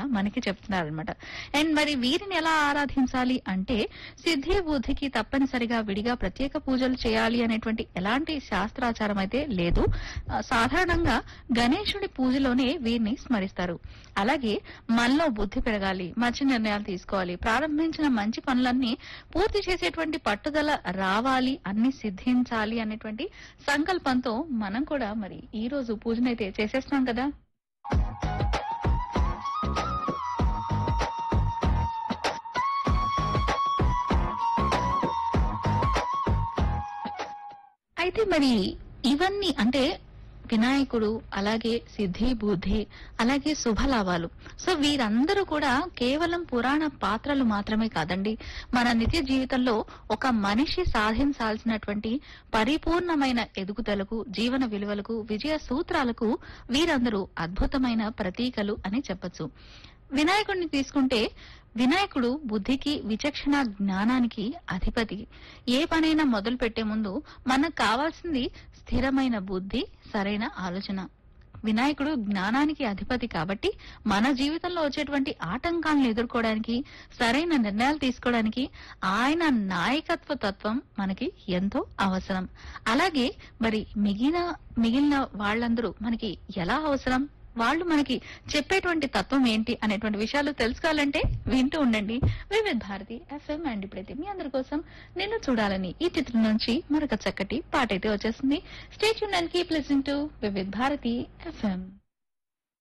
మనకి చెప్తున్నారు అనమాట అండ్ మరి వీరిని ఎలా ఆరాధించాలి అంటే సిద్ధి బుద్ధికి తప్పనిసరిగా విడిగా ప్రత్యేక పూజలు చేయాలి అనేటువంటి ఎలాంటి శాస్త్రాచారం అయితే లేదు ఆ, సాధారణంగా గణేశుడి పూజలోనే వీరిని స్మరిస్తారు అలాగే మనలో బుద్ధి పెరగాలి మంచి నిర్ణయాలు తీసుకోవాలి ప్రారంభించిన మంచి పనులన్నీ పూర్తి చేసేటువంటి పట్టుదల రావాలి అన్ని సిద్ధించాలి అనేటువంటి సంకల్పంతో మనం కూడా మరి ఈ రోజు పూజనైతే చేసేస్తున్నాం కదా అయితే మరి ఇవన్నీ అంటే వినాయకుడు అలాగే సిద్ధి బుద్ధి అలాగే శుభలాభాలు సో వీరందరూ కూడా కేవలం పురాణ పాత్రలు మాత్రమే కాదండి మన నిత్య జీవితంలో ఒక మనిషి సాధించాల్సినటువంటి పరిపూర్ణమైన ఎదుగుదలకు జీవన విలువలకు విజయ సూత్రాలకు వీరందరూ అద్భుతమైన ప్రతీకలు అని చెప్పొచ్చు వినాయకుడిని తీసుకుంటే వినాయకుడు బుద్ధికి విచక్షణ జ్ఞానానికి అధిపతి ఏ పనైనా మొదలు పెట్టే ముందు మనకు కావాల్సింది స్థిరమైన బుద్ధి సరైన ఆలోచన వినాయకుడు జ్ఞానానికి అధిపతి కాబట్టి మన జీవితంలో వచ్చేటువంటి ఆటంకాలను ఎదుర్కోవడానికి సరైన నిర్ణయాలు తీసుకోవడానికి ఆయన నాయకత్వ తత్వం మనకి ఎంతో అవసరం అలాగే మరి మిగిలిన మిగిలిన వాళ్ళందరూ మనకి ఎలా అవసరం వాళ్ళు మనకి చెప్పేటువంటి తత్వం ఏంటి అనేటువంటి విషయాలు తెలుసుకోవాలంటే వింటూ ఉండండి వివిధ భారతి ఎఫ్ఎం అండ్ ఇప్పుడైతే మీ అందరి కోసం నిన్ను చూడాలని ఈ చిత్రం నుంచి మరొక చక్కటి పాట అయితే వచ్చేస్తుంది స్టేట్ యూన్ అండ్ కీప్ లిసింగ్ టు వివిధ భారతి ఎఫ్ఎం